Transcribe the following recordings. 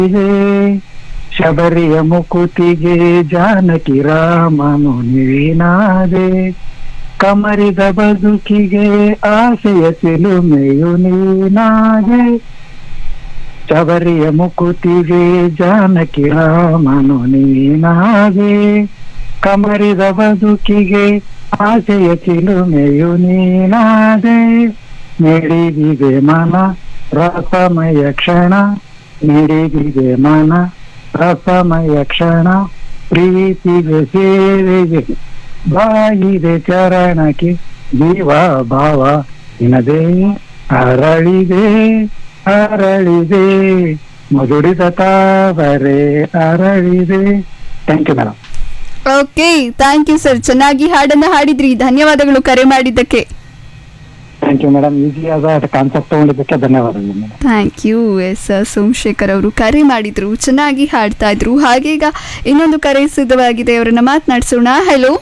ಇದೆ ಶಬರಿಯ ಮುಕುತಿಗೆ ಜಾನಕಿ ರಾಮನು ನೀನಾದೆ ಕಮರಿದ ಬದುಕಿಗೆ ಆಸೆಯ ಸಿಲುಮೆಯು ನೀನಾದೆ ಶಬರಿಯ ಮುಕುತಿಗೆ ಜಾನಕಿ ರಾಮನು ನೀನಾದೆ ಕಮರಿದ ಬದುಕಿಗೆ ಆಸೆಯ ಚಿಲುಮೆಯು ನೀನಾದೆ ಮಿಡಿದಿದೆ ಮನ ರಸಮಯ ಕ್ಷಣ ಮಿಡಿದಿದೆ ಮನ ರಸಮಯ ಕ್ಷಣ ಪ್ರೀತಿಗೆ ಸೇವೆಗೆ ಬಾಯಿದೆ ಚರಣಕ್ಕೆ ಜೀವ ಭಾವ ನಿನದೇ ಅರಳಿದೆ ಅರಳಿದೆ ಮಧುರಿದ ತಾವರೆ ಅರಳಿದೆ thank you madam okay thank you sir ಚೆನ್ನಾಗಿ ಹಾಡನ್ನ ಹಾಡಿದ್ರಿ ಧನ್ಯವಾದಗಳು ಕರೆ ಮಾಡಿದ್ದಕ್ಕೆ ಥ್ಯಾಂಕ್ ಯು ಮೇಡಮ್ ಈಸಿಯಾದ ಕಾನ್ಸೆಪ್ಟ್ ತಗೊಂಡಿದ್ದಕ್ಕೆ ಧನ್ಯವಾದಗಳು madam thank you S Somashekar ಅವರು ಕರೆ ಮಾಡಿದ್ರು ಚೆನ್ನಾಗಿ ಹಾಡ್ತಾ ಇದ್ರು ಹಾಗೆ ಈಗ ಇನ್ನೊಂದು ಕರೆ ಸಿದ್ಧವಾಗಿದೆ ಅವರನ್ನ ಮಾತನಾಡಿಸೋಣ ಹಲೋ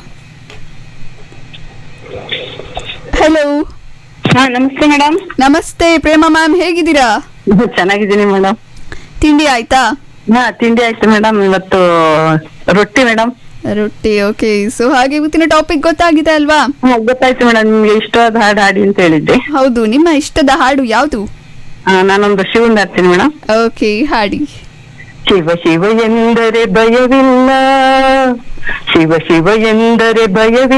ಹಲೋ ಹಾ ನಮಸ್ತೆ ಮೇಡಮ್ ನಮಸ್ತೆ ಪ್ರೇಮ ಮ್ಯಾಮ್ ಹೇಗಿದ್ದೀರಾ ಚೆನ್ನಾಗಿದ್ದೀನಿ ಮೇಡಮ್ ತಿಂಡಿ ಆಯ್ತಾ ಹಾ ತಿಂಡಿ ಆಯ್ತು ಮೇಡಮ್ ಇವತ್ತು ರೊಟ್ಟಿ ಮೇಡಮ್ ರೊಟ್ಟಿ ಓಕೆ ಸೊ ಹಾಗೆ ಇವತ್ತಿನ ಟಾಪಿಕ್ ಗೊತ್ತಾಗಿದೆ ಅಲ್ವಾ ಹಾ ಗೊತ್ತಾಯ್ತು ಮೇಡಮ್ ನಿಮ್ಗೆ ಇಷ್ಟವಾದ ಹಾಡು ಹಾಡಿ ಅಂತ ಹೇಳಿದ್ದೆ ಹೌದು ನಿಮ್ಮ ಇಷ್ಟದ ಹಾಡು ಯಾವುದು ಆ, ನಾನೊಂದು ಶಿವಂದ ಹಾಡ್ತೀನಿ ಮೇಡಮ್ ಓಕೆ ಹಾಡಿ ಶಿವ ಶಿವ ಎಂದರೆ ಭಯವಿಲ್ಲ ಶಿವ ಶಿವ ಎಂದರೆ ಭಯವಿಲ್ಲ